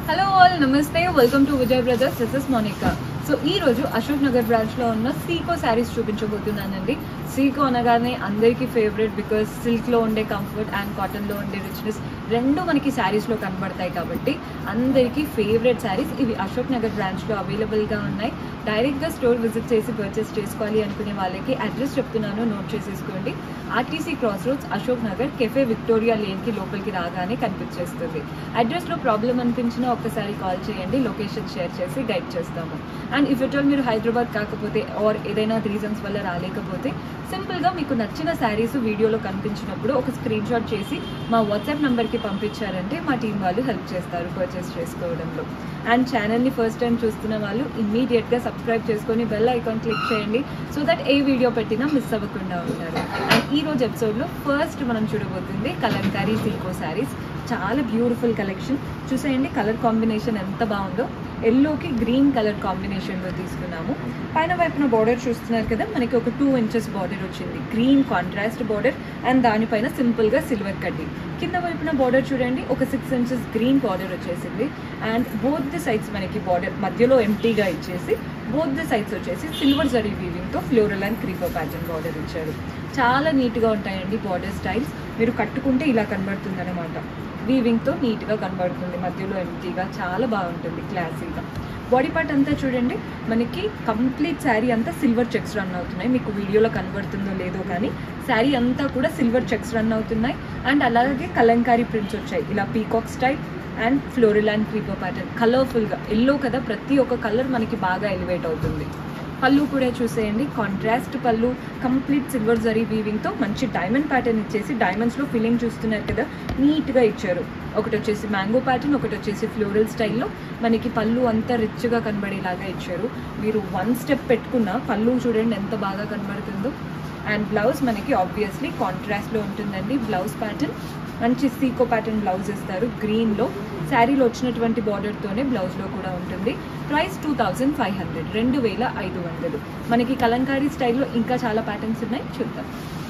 hello all నమస్తే welcome to Vijay brothers this is Monica so ఈ రోజు అశోక్ నగర్ బ్రాంచ్ లో ఉన్న సీకో శారీస్ చూపించబోతున్నానండి సీకో అనగానే అందరికీ ఫేవరెట్ బికాస్ సిల్క్ లో ఉండే కంఫర్ట్ అండ్ కాటన్ లో ఉండే రిచ్నెస్ రెండు మనకి శారీస్ లో కనబడతాయి కాబట్టి అందరికీ ఫేవరెట్ శారీస్ ఇవి అశోక్ నగర్ బ్రాంచ్ లో అవైలబుల్ గా ఉన్నాయి డైరెక్ట్ గా స్టోర్ విజిట్ చేసి పర్చేస్ చేసుకోవాలి అనుకునే వాళ్ళకి అడ్రస్ చెప్తున్నాను నోట్ చేసేసుకోండి RTC cross roads Ashok Nagar cafe Victoria lane కి లోపలికి రాగానే కనిపించేస్తుంది అడ్రస్ లో ప్రాబ్లం అనిపించినా ఒక్కసారి కాల్ చేయండి లొకేషన్ షేర్ చేసి గైడ్ చేస్తాము అండ్ ఇఫ్ ఇట్ ఆల్ మీరు హైదరాబాద్ కాకపోతే ఆర్ ఏదైనా రీజన్స్ వల్ల రాలేకపోతే సింపుల్ గా మీకు నచ్చిన శారీస్ వీడియోలో కనిపించినప్పుడు ఒక స్క్రీన్ షాట్ చేసి మా వాట్సాప్ నంబర్ కి పంపించారంటే మా టీం వాళ్ళు హెల్ప్ చేస్తారు పర్చేస్ చేసుకోవడంలో అండ్ ఛానల్ ని ఫస్ట్ టైం చూస్తున్న వాళ్ళు ఇమ్మీడియట్ గా సబ్స్క్రైబ్ చేసుకొని బెల్ ఐకాన్ క్లిక్ చేయండి సో దట్ ఏ వీడియో పెట్టినా మిస్ అవ్వకుండా ఉంటారు అండ్ ఈ రోజు ఎపిసోడ్ లో ఫస్ట్ మనం చూడబోతుంది కలంకారీ సిల్కో శారీస్ చాలా బ్యూటిఫుల్ కలెక్షన్ చూసేయండి కలర్ కాంబినేషన్ ఎంత బాగుందో ఎల్లోకి గ్రీన్ కలర్ కాంబినేషన్లో తీసుకున్నాము పైన వైపున బార్డర్ చూస్తున్నారు కదా మనకి ఒక టూ ఇంచెస్ బార్డర్ వచ్చింది గ్రీన్ కాంట్రాస్ట్ బార్డర్ అండ్ దానిపైన సింపుల్గా సిల్వర్ కడ్డీ కింద వైపున బార్డర్ చూడండి ఒక సిక్స్ ఇంచెస్ గ్రీన్ బార్డర్ వచ్చేసింది అండ్ బోత్ ది సైడ్స్ మనకి బార్డర్ మధ్యలో ఎంటీగా ఇచ్చేసి బోత్ ది సైడ్స్ వచ్చేసి సిల్వర్ జరీ వీవింగ్తో floral and creeper pattern border ఇచ్చారు చాలా నీట్గా ఉంటాయండి బార్డర్ స్టైల్స్ మీరు కట్టుకుంటే ఇలా కనబడుతుంది అనమాట వీవింగ్తో నీట్గా కనబడుతుంది మధ్యలో ఎంటీగా చాలా బాగుంటుంది క్లాసీగా బాడీ పార్ట్ అంతా చూడండి మనకి కంప్లీట్ శారీ అంతా సిల్వర్ చెక్స్ రన్ అవుతున్నాయి మీకు వీడియోలో కనబడుతుందో లేదో కానీ శారీ అంతా కూడా సిల్వర్ చెక్స్ రన్ అవుతున్నాయి అండ్ అలాగే కలంకారీ ప్రింట్స్ వచ్చాయి ఇలా peacock style and floral and creeper pattern కలర్ఫుల్గా ఎల్లో కదా ప్రతి ఒక్క కలర్ మనకి బాగా ఎలివేట్ అవుతుంది పళ్ళు కూడా చూసేయండి కాంట్రాస్ట్ పళ్ళు కంప్లీట్ సిల్వర్ జరీ వీవింగ్తో మంచి డైమండ్ ప్యాటర్న్ ఇచ్చేసి డైమండ్స్లో ఫిల్లింగ్ చూస్తున్నారు కదా నీట్గా ఇచ్చారు ఒకటి వచ్చేసి మ్యాంగో ప్యాటర్న్ ఒకటి వచ్చేసి ఫ్లోరల్ స్టైల్లో మనకి పళ్ళు అంతా రిచ్గా కనబడేలాగా ఇచ్చారు మీరు వన్ స్టెప్ పెట్టుకున్న పళ్ళు చూడండి ఎంత బాగా కనబడుతుందో అండ్ బ్లౌజ్ మనకి ఆబ్వియస్లీ కాంట్రాస్ట్లో ఉంటుందండి బ్లౌజ్ ప్యాటర్న్ మంచి సీకో ప్యాటర్న్ బ్లౌజ్ ఇస్తారు గ్రీన్లో శారీలో వచ్చినటువంటి బార్డర్తోనే బ్లౌజ్లో కూడా ఉంటుంది price two thousand five hundred రెండు వేల ఐదు వందలు మనకి కలంకారీ స్టైల్లో ఇంకా చాలా ప్యాటర్న్స్ ఉన్నాయి చూద్దాం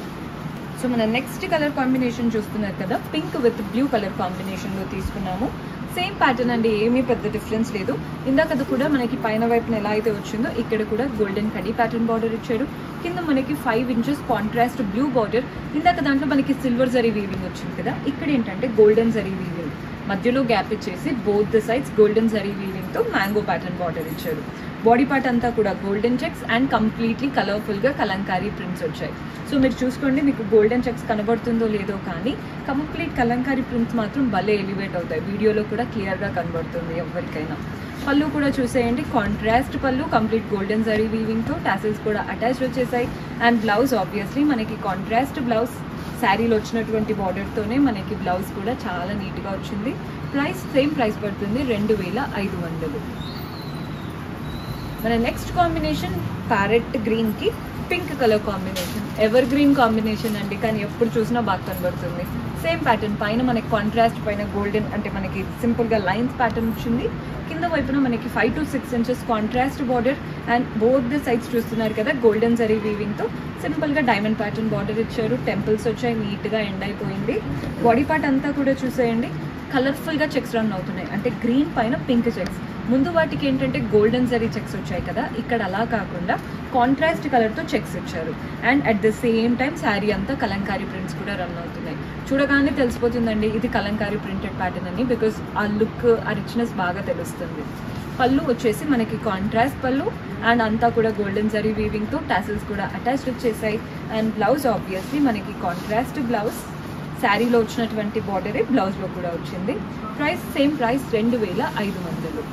సో మన నెక్స్ట్ కలర్ కాంబినేషన్ చూస్తున్నారు కదా పింక్ విత్ బ్లూ కలర్ కాంబినేషన్లో తీసుకున్నాము సేమ్ ప్యాటర్న్ అండి ఏమీ పెద్ద డిఫరెన్స్ లేదు ఇందాక కూడా మనకి పైన వైపున ఎలా అయితే వచ్చిందో ఇక్కడ కూడా గోల్డెన్ కడీ ప్యాటర్న్ బార్డర్ ఇచ్చారు కింద మనకి five inches contrast blue border ఇందాక దాంట్లో మనకి సిల్వర్ జరీ వీవింగ్ వచ్చింది కదా ఇక్కడ ఏంటంటే గోల్డెన్ జరీ వీవింగ్ మధ్యలో గ్యాప్ ఇచ్చేసి both the sides golden zari వీవింగ్తో మ్యాంగో ప్యాటర్న్ బార్డర్ ఇచ్చారు బాడీ పార్ట్ అంతా కూడా గోల్డెన్ చెక్స్ అండ్ కంప్లీట్లీ కలర్ఫుల్గా కలంకారీ ప్రింట్స్ వచ్చాయి సో మీరు చూసుకోండి మీకు గోల్డెన్ చెక్స్ కనబడుతుందో లేదో కానీ కంప్లీట్ కలంకారీ ప్రింట్స్ మాత్రం భలే ఎలివేట్ అవుతాయి వీడియోలో కూడా క్లియర్గా కనబడుతుంది ఎవరికైనా పళ్ళు కూడా చూసేయండి కాంట్రాస్ట్ పళ్ళు కంప్లీట్ గోల్డెన్ జరీ వీవింగ్తో టాసిల్స్ కూడా అటాచ్ వచ్చేసాయి అండ్ బ్లౌజ్ ఆబ్వియస్లీ మనకి కాంట్రాస్ట్ బ్లౌజ్ శారీలో వచ్చినటువంటి బార్డర్తోనే మనకి బ్లౌజ్ కూడా చాలా నీట్గా వచ్చింది ప్రైస్ సేమ్ ప్రైస్ పడుతుంది రెండు వేల ఐదు వందలు మన నెక్స్ట్ కాంబినేషన్ ప్యారెట్ గ్రీన్కి pink colour combination evergreen combination అండి కానీ ఎప్పుడు చూసినా బాగా కనబడుతుంది సేమ్ ప్యాటర్న్ పైన మనకి కాంట్రాస్ట్ పైన గోల్డెన్ అంటే మనకి సింపుల్గా లైన్స్ ప్యాటర్న్ వచ్చింది కింద వైపున మనకి five to six inches contrast border and both the sides చూస్తున్నారు కదా గోల్డెన్ జరీ వీవింగ్తో సింపుల్గా డైమండ్ ప్యాటర్న్ బార్డర్ ఇచ్చారు టెంపుల్స్ వచ్చాయి నీట్గా ఎండ్ అయిపోయింది బాడీ పార్ట్ అంతా కూడా చూసేయండి కలర్ఫుల్గా చెక్స్ రన్ అవుతున్నాయి అంటే గ్రీన్ పైన పింక్ చెక్స్ ముందు వాటికి ఏంటంటే గోల్డెన్ జరీ చెక్స్ వచ్చాయి కదా ఇక్కడ అలా కాకుండా కాంట్రాస్ట్ కలర్తో చెక్స్ ఇచ్చారు and at the same time sari అంతా కలంకారీ ప్రింట్స్ కూడా రన్ అవుతున్నాయి చూడగానే తెలిసిపోతుందండి ఇది కలంకారీ ప్రింటెడ్ ప్యాటర్న్ అని బికాస్ ఆ లుక్ ఆ రిచ్నెస్ బాగా తెలుస్తుంది పళ్ళు వచ్చేసి మనకి కాంట్రాస్ట్ పళ్ళు అండ్ అంతా కూడా గోల్డెన్ జరీ వీవింగ్తో టాసిల్స్ కూడా అటాచ్డ్ వచ్చేసాయి అండ్ బ్లౌజ్ ఆబ్వియస్లీ మనకి కాంట్రాస్ట్ బ్లౌజ్ శారీలో వచ్చినటువంటి బార్డరే బ్లౌజ్లో కూడా వచ్చింది ప్రైస్ సేమ్ ప్రైస్ రెండు వేల ఐదు వందలు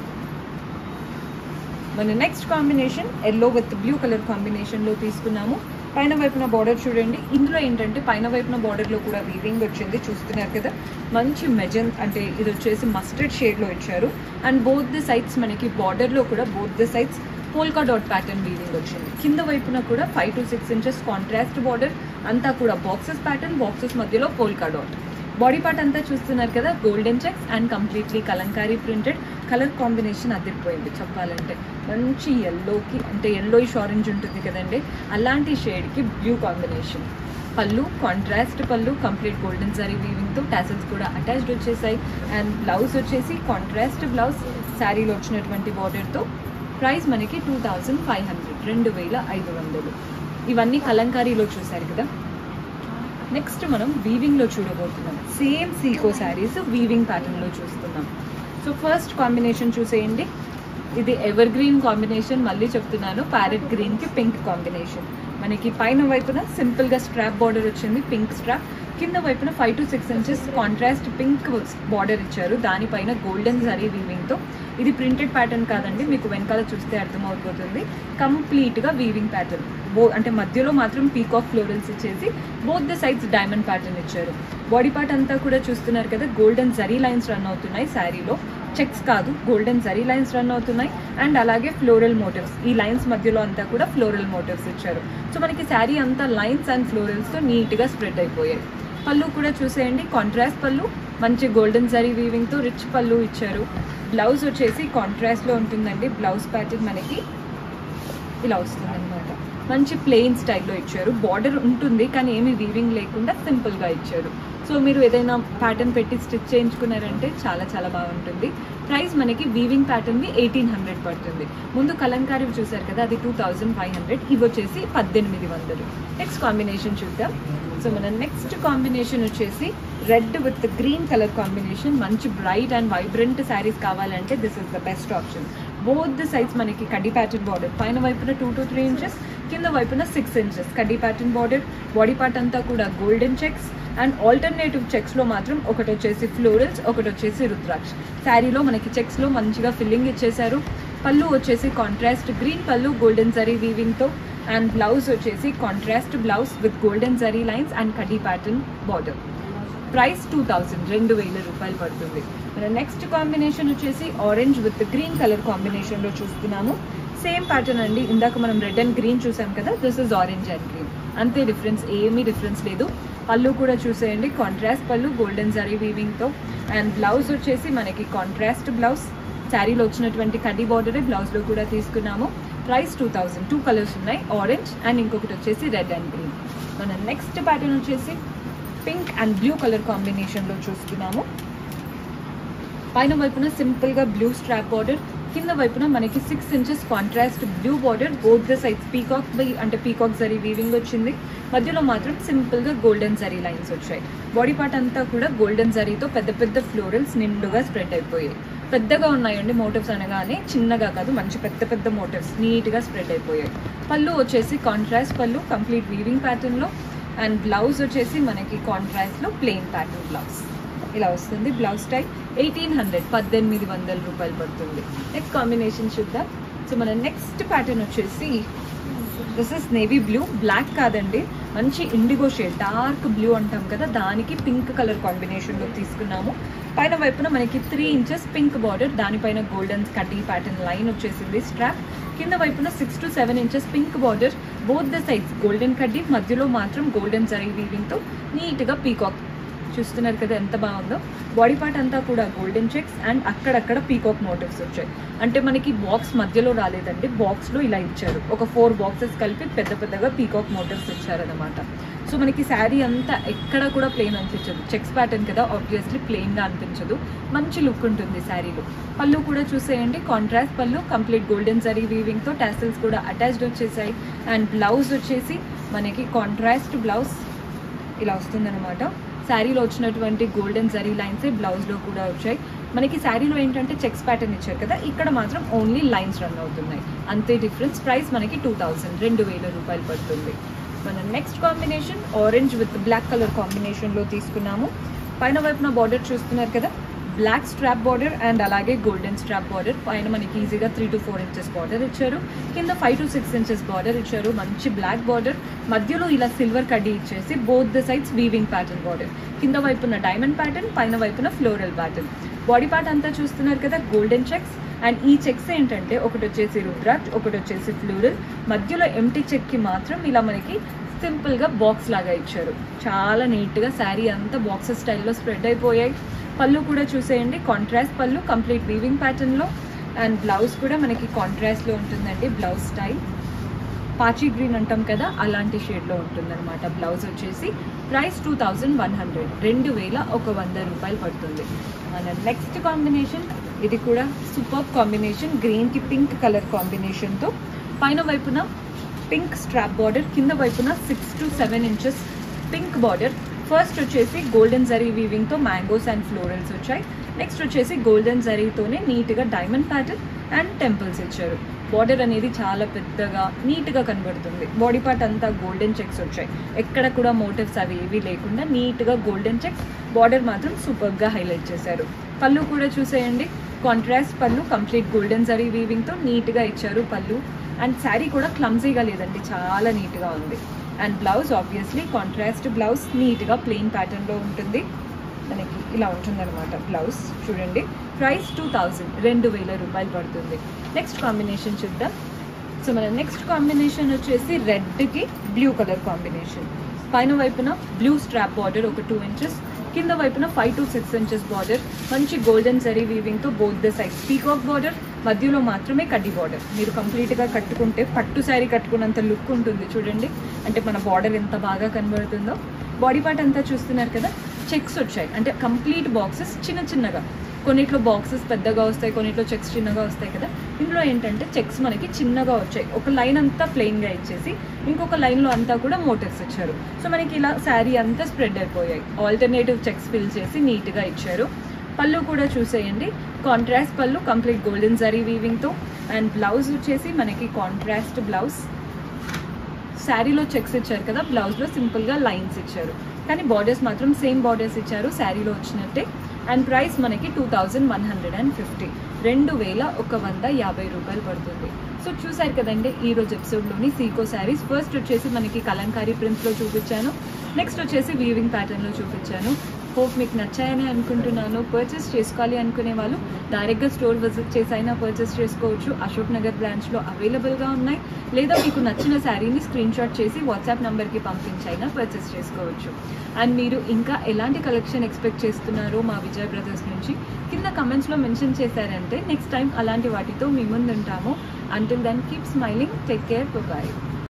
మన next combination yellow with blue colour కాంబినేషన్లో తీసుకున్నాము పైన వైపున బార్డర్ చూడండి ఇందులో ఏంటంటే పైన వైపున బార్డర్లో కూడా వీవింగ్ వచ్చింది చూస్తున్నారు కదా మంచి మెజన్ అంటే ఇది వచ్చేసి మస్టర్డ్ షేడ్లో ఇచ్చారు అండ్ బోత్ ది సైడ్స్ మనకి బార్డర్లో కూడా both the sides polka dot pattern weaving వచ్చింది కింద వైపున కూడా five to six inches contrast border అంతా కూడా బాక్సెస్ ప్యాటర్న్ బాక్సెస్ మధ్యలో పోల్కా డాట్ బాడీ పార్ట్ అంతా చూస్తున్నారు కదా golden checks and completely Kalamkari printed colour combination అదిరిపోయింది చెప్పాలంటే మంచి ఎల్లోకి అంటే ఎల్లోయిష్ ఆరెంజ్ ఉంటుంది కదండి అలాంటి షేడ్కి బ్లూ కాంబినేషన్ పళ్ళు కాంట్రాస్ట్ పళ్ళు కంప్లీట్ గోల్డెన్ జరీ వీవింగ్తో టాసల్స్ కూడా అటాచ్డ్ వచ్చేసాయి అండ్ బ్లౌజ్ వచ్చేసి కాంట్రాస్ట్ బ్లౌజ్ శారీలో వచ్చినటువంటి బార్డర్తో ప్రైస్ మనకి టూ థౌజండ్ ఫైవ్ హండ్రెడ్ రెండు వేల ఐదు వందలు ఇవన్నీ కలంకారీలో చూసారు కదా నెక్స్ట్ మనం వీవింగ్లో చూడబోతున్నాం సేమ్ సీకో శారీస్ వీవింగ్ ప్యాటర్న్లో చూస్తున్నాం సో ఫస్ట్ కాంబినేషన్ చూసేయండి ఇది ఎవర్ గ్రీన్ కాంబినేషన్ మళ్ళీ చెప్తున్నాను ప్యారెట్ గ్రీన్కి పింక్ కాంబినేషన్ మనకి పైన వైపున సింపుల్గా స్ట్రాప్ బార్డర్ వచ్చింది పింక్ స్ట్రాప్ కింద వైపున five to six inches contrast pink border ఇచ్చారు దానిపైన గోల్డెన్ జరీ వీవింగ్తో ఇది ప్రింటెడ్ ప్యాటర్న్ కాదండి మీకు వెనకాల చూస్తే అర్థమవుతుంది కంప్లీట్గా వీవింగ్ ప్యాటర్న్ బో అంటే మధ్యలో మాత్రం పీకాక్ ఫ్లోరల్స్ ఇచ్చేసి both the sides diamond pattern ఇచ్చారు బాడీ పార్ట్ అంతా కూడా చూస్తున్నారు కదా గోల్డెన్ జరీ లైన్స్ రన్ అవుతున్నాయి శారీలో చెక్స్ కాదు గోల్డెన్ జరీ లైన్స్ రన్ అవుతున్నాయి అండ్ అలాగే ఫ్లోరల్ మోటివ్స్ ఈ లైన్స్ మధ్యలో అంతా కూడా ఫ్లోరల్ మోటివ్స్ ఇచ్చారు సో మనకి శారీ అంతా లైన్స్ అండ్ ఫ్లోరల్స్తో నీట్గా స్ప్రెడ్ అయిపోయాయి పళ్ళు కూడా చూసేయండి కాంట్రాస్ట్ పళ్ళు మంచి గోల్డెన్ జరీ వీవింగ్తో రిచ్ పళ్ళు ఇచ్చారు బ్లౌజ్ వచ్చేసి కాంట్రాస్ట్లో ఉంటుందండి బ్లౌజ్ ప్యాటర్న్ మనకి ఇలా వస్తుంది అనమాట మంచి ప్లెయిన్ స్టైల్లో ఇచ్చారు బార్డర్ ఉంటుంది కానీ ఏమీ వీవింగ్ లేకుండా సింపుల్గా ఇచ్చారు సో మీరు ఏదైనా ప్యాటర్న్ పెట్టి స్టిచ్ చేయించుకున్నారంటే చాలా చాలా బాగుంటుంది ప్రైస్ మనకి వీవింగ్ ప్యాటర్న్ది ఎయిటీన్ హండ్రెడ్ పడుతుంది ముందు కలంకారీ చూసారు కదా అది టూ థౌజండ్ ఫైవ్ హండ్రెడ్ ఇవి వచ్చేసి పద్దెనిమిది వందలు నెక్స్ట్ కాంబినేషన్ చూద్దాం సో మన నెక్స్ట్ కాంబినేషన్ వచ్చేసి red with green colour combination మంచి బ్రైట్ అండ్ వైబ్రెంట్ శారీస్ కావాలంటే this is the best option both the sides మనకి కడ్డీ ప్యాటర్న్ బార్డర్ పైన వైపున టూ టు త్రీ ఇంచెస్ కింద వైపున సిక్స్ ఇంచెస్ కడ్డీ ప్యాటర్న్ బార్డర్ బాడీ పార్ట్ అంతా కూడా గోల్డెన్ చెక్స్ అండ్ ఆల్టర్నేటివ్ చెక్స్లో మాత్రం ఒకటి వచ్చేసి ఫ్లోరల్స్ ఒకటి వచ్చేసి రుద్రాక్ష శారీలో మనకి చెక్స్లో మంచిగా ఫిల్లింగ్ ఇచ్చేశారు పళ్ళు వచ్చేసి కాంట్రాస్ట్ గ్రీన్ పళ్ళు గోల్డెన్ జరీ వీవింగ్తో అండ్ బ్లౌజ్ వచ్చేసి contrast blouse with golden zari lines and కడ్డీ pattern border price two thousand రెండు వేల రూపాయలు పడుతుంది మన నెక్స్ట్ కాంబినేషన్ వచ్చేసి ఆరెంజ్ విత్ గ్రీన్ కలర్ కాంబినేషన్లో చూస్తున్నాము సేమ్ ప్యాటర్న్ అండి ఇందాక మనం రెడ్ అండ్ గ్రీన్ చూసాం కదా this is orange and green అంతే డిఫరెన్స్ ఏమీ డిఫరెన్స్ లేదు పళ్ళు కూడా చూసేయండి కాంట్రాస్ట్ పళ్ళు గోల్డెన్ జరీ వీవింగ్తో అండ్ బ్లౌజ్ వచ్చేసి మనకి కాంట్రాస్ట్ బ్లౌజ్ శారీలో వచ్చినటువంటి కడ్డీ బార్డరే బ్లౌజ్లో కూడా తీసుకున్నాము price two thousand two colours ఉన్నాయి ఆరెంజ్ అండ్ ఇంకొకటి వచ్చేసి రెడ్ అండ్ గ్రీన్ మన నెక్స్ట్ ప్యాటర్న్ వచ్చేసి పింక్ అండ్ బ్లూ కలర్ కాంబినేషన్లో చూస్తున్నాము పైన వైపున సింపుల్గా బ్లూ స్ట్రాప్ బార్డర్ కింద వైపున మనకి six inches contrast blue border both the sides peacock బై అంటే పీకాక్ జరీ వీవింగ్ వచ్చింది మధ్యలో మాత్రం సింపుల్గా గోల్డెన్ జరీ లైన్స్ వచ్చాయి బాడీ పార్ట్ అంతా కూడా గోల్డెన్ జరీతో పెద్ద పెద్ద ఫ్లోరల్స్ నిండుగా స్ప్రెడ్ అయిపోయాయి పెద్దగా ఉన్నాయండి మోటివ్స్ అనగానే చిన్నగా కాదు మంచి పెద్ద పెద్ద మోటివ్స్ నీట్గా స్ప్రెడ్ అయిపోయాయి పళ్ళు వచ్చేసి కాంట్రాస్ట్ పళ్ళు కంప్లీట్ వీవింగ్ ప్యాటర్న్లో అండ్ బ్లౌజ్ వచ్చేసి మనకి కాంట్రాస్ట్లో ప్లెయిన్ ప్యాటర్న్ బ్లౌజ్ ఇలా వస్తుంది బ్లౌజ్ టైప్ ఎయిటీన్ హండ్రెడ్ పద్దెనిమిది వందల రూపాయలు పడుతుంది నెక్స్ట్ కాంబినేషన్ చూద్దాం సో మన నెక్స్ట్ ప్యాటర్న్ వచ్చేసి this is navy blue black కాదండి మంచి ఇండిగో షేడ్ డార్క్ బ్లూ అంటాం కదా దానికి పింక్ కలర్ కాంబినేషన్లో తీసుకున్నాము పైన వైపున మనకి త్రీ ఇంచెస్ పింక్ బార్డర్ దానిపైన గోల్డెన్ కడ్డీ ప్యాటర్న్ లైన్ వచ్చేసింది స్ట్రాప్ కింద వైపున six to seven inches pink border both the sides golden కడ్డీ మధ్యలో మాత్రం గోల్డెన్ జరీ వీవింగ్తో నీట్గా పీకాక్ చూస్తున్నారు కదా ఎంత బాగుందో బాడీ పార్ట్ అంతా కూడా గోల్డెన్ చెక్స్ అండ్ అక్కడక్కడ పీకాక్ మోటివ్స్ వచ్చాయి అంటే మనకి బాక్స్ మధ్యలో రాలేదండి బాక్స్లో ఇలా ఇచ్చారు ఒక ఫోర్ బాక్సెస్ కలిపి పెద్ద పెద్దగా పీకాక్ మోటివ్స్ ఇచ్చారనమాట సో మనకి శారీ అంతా ఎక్కడ కూడా ప్లెయిన్ అనిపించదు చెక్స్ ప్యాటర్న్ కదా ఆబ్వియస్లీ ప్లెయిన్గా అనిపించదు మంచి లుక్ ఉంటుంది శారీలో పళ్ళు కూడా చూసేయండి కాంట్రాస్ట్ పళ్ళు కంప్లీట్ గోల్డెన్ జరీ వీవింగ్తో టాసిల్స్ కూడా అటాచ్డ్ వచ్చేసాయి అండ్ బ్లౌజ్ వచ్చేసి మనకి కాంట్రాస్ట్ బ్లౌజ్ ఇలా వస్తుందన్నమాట శారీలో వచ్చినటువంటి గోల్డెన్ జరీ లైన్స్ బ్లౌజ్లో కూడా వచ్చాయి మనకి శారీలో ఏంటంటే చెక్స్ ప్యాటర్న్ ఇచ్చారు కదా ఇక్కడ మాత్రం ఓన్లీ లైన్స్ రన్ అవుతున్నాయి అంతే డిఫరెన్స్ ప్రైస్ మనకి టూ థౌసండ్ రెండు వేల రూపాయలు పడుతుంది మన next combination orange with black colour కాంబినేషన్లో తీసుకున్నాము పైన వైపున బార్డర్ చూస్తున్నారు కదా బ్లాక్ స్ట్రాప్ బార్డర్ అండ్ అలాగే గోల్డెన్ స్ట్రాప్ బార్డర్ పైన మనకి ఈజీగా three to four inches border ఇచ్చారు కింద five to six inches border ఇచ్చారు మంచి బ్లాక్ బార్డర్ మధ్యలో ఇలా సిల్వర్ కడ్డీ ఇచ్చేసి both the sides weaving pattern border కింద వైపున డైమండ్ ప్యాటర్న్ పైన వైపున ఫ్లోరల్ ప్యాటర్న్ బాడీ పార్ట్ అంతా చూస్తున్నారు కదా గోల్డెన్ చెక్స్ అండ్ ఈ చెక్స్ ఏంటంటే ఒకటి వచ్చేసి రుద్రాజ్ ఒకటి వచ్చేసి ఫ్లూరల్ మధ్యలో ఎంటీ చెక్కి మాత్రం ఇలా మనకి సింపుల్గా బాక్స్ లాగా ఇచ్చారు చాలా నీట్గా శారీ అంతా బాక్సెస్ స్టైల్లో స్ప్రెడ్ అయిపోయాయి పళ్ళు కూడా చూసేయండి కాంట్రాస్ట్ పళ్ళు కంప్లీట్ వీవింగ్ ప్యాటర్న్లో అండ్ బ్లౌజ్ కూడా మనకి కాంట్రాస్ట్లో ఉంటుందండి బ్లౌజ్ స్టైల్ పాచి గ్రీన్ అంటాం కదా అలాంటి షేడ్లో ఉంటుందన్నమాట బ్లౌజ్ వచ్చేసి price two thousand one hundred రెండు వేల ఒక వంద రూపాయలు పడుతుంది మన నెక్స్ట్ కాంబినేషన్ ఇది కూడా సూపర్ కాంబినేషన్ గ్రీన్కి పింక్ కలర్ కాంబినేషన్తో పైన వైపున పింక్ స్ట్రాప్ బార్డర్ కింద వైపున six to seven inches pink border first వచ్చేసి గోల్డెన్ జరీ వీవింగ్తో మ్యాంగోస్ అండ్ ఫ్లోరల్స్ వచ్చాయి నెక్స్ట్ వచ్చేసి గోల్డెన్ జరీతోనే నీట్గా డైమండ్ ప్యాటర్న్ అండ్ టెంపుల్స్ ఇచ్చారు బార్డర్ అనేది చాలా పెద్దగా నీట్గా కనబడుతుంది బాడీ పార్ట్ అంతా గోల్డెన్ చెక్స్ వచ్చాయి ఎక్కడ కూడా మోటివ్స్ అవి ఏవి లేకుండా నీట్గా గోల్డెన్ చెక్స్ బార్డర్ మాత్రం సూపర్గా హైలైట్ చేశారు పళ్ళు కూడా చూసేయండి కాంట్రాస్ట్ పళ్ళు కంప్లీట్ గోల్డెన్ జరీ వీవింగ్తో నీట్గా ఇచ్చారు పళ్ళు అండ్ శారీ కూడా క్లమ్జీగా లేదండి చాలా నీట్గా ఉంది and blouse obviously contrast blouse నీట్గా ప్లెయిన్ ప్యాటర్న్లో ఉంటుంది మనకి ఇలా ఉంటుందన్నమాట బ్లౌజ్ చూడండి ప్రైస్ టూ థౌజండ్ రెండు వేల రూపాయలు పడుతుంది నెక్స్ట్ కాంబినేషన్ చూద్దాం సో మన నెక్స్ట్ కాంబినేషన్ వచ్చేసి రెడ్కి బ్లూ కలర్ కాంబినేషన్ పైన వైపున బ్లూ స్ట్రాప్ బార్డర్ ఒక టూ ఇంచెస్ కింద వైపున five to six inches border మంచి గోల్డెన్ జరీ వీవింగ్తో both the side peacock border మధ్యలో మాత్రమే కడ్డీ బార్డర్ మీరు కంప్లీట్గా కట్టుకుంటే పట్టు శారీ కట్టుకున్నంత లుక్ ఉంటుంది చూడండి అంటే మన బార్డర్ ఎంత బాగా కనబడుతుందో బాడీ పార్ట్ అంతా చూస్తున్నారు కదా చెక్స్ వచ్చాయి అంటే కంప్లీట్ బాక్సెస్ చిన్న చిన్నగా కొన్నిట్లో బాక్సెస్ పెద్దగా వస్తాయి కొన్నిట్లో చెక్స్ చిన్నగా వస్తాయి కదా ఇందులో ఏంటంటే చెక్స్ మనకి చిన్నగా వచ్చాయి ఒక లైన్ అంతా ప్లెయిన్గా ఇచ్చేసి ఇంకొక లైన్లో అంతా కూడా మోటివ్స్ ఇచ్చారు సో మనకి ఇలా శారీ అంతా స్ప్రెడ్ అయిపోయాయి ఆల్టర్నేటివ్ చెక్స్ ఫిల్ చేసి నీట్గా ఇచ్చారు పళ్ళు కూడా చూసేయండి కాంట్రాస్ట్ పళ్ళు కంప్లీట్ గోల్డెన్ జరీ వీవింగ్తో అండ్ బ్లౌజ్ వచ్చేసి మనకి కాంట్రాస్ట్ బ్లౌజ్ శారీలో చెక్స్ ఇచ్చారు కదా బ్లౌజ్లో సింపుల్గా లైన్స్ ఇచ్చారు కానీ బార్డర్స్ మాత్రం సేమ్ బార్డర్స్ ఇచ్చారు శారీలో వచ్చినట్టే అండ్ ప్రైస్ మనకి two thousand one hundred and fifty రెండు వేల ఒక వంద యాభై రూపాయలు పడుతుంది సో చూసారు కదండి ఈ రోజు ఎపిసోడ్లోని సీకో శారీస్ ఫస్ట్ వచ్చేసి మనకి కలంకారీ ప్రింట్స్లో చూపించాను నెక్స్ట్ వచ్చేసి వీవింగ్ ప్యాటర్న్లో చూపించాను హోప్ మీకు నచ్చాయని అనుకుంటున్నాను పర్చేస్ చేసుకోవాలి అనుకునే వాళ్ళు డైరెక్ట్గా స్టోర్ విజిట్ చేసి అయినా పర్చేస్ చేసుకోవచ్చు అశోక్ నగర్ బ్రాంచ్లో అవైలబుల్గా ఉన్నాయి లేదా మీకు నచ్చిన శారీని స్క్రీన్ షాట్ చేసి వాట్సాప్ నెంబర్కి పంపించి అయినా పర్చేస్ చేసుకోవచ్చు అండ్ మీరు ఇంకా ఎలాంటి కలెక్షన్ ఎక్స్పెక్ట్ చేస్తున్నారో మా విజయ్ బ్రదర్స్ నుంచి కింద కమెంట్స్లో మెన్షన్ చేశారంటే నెక్స్ట్ టైం అలాంటి వాటితో మీ ముందు ఉంటాము until then keep smiling take care bye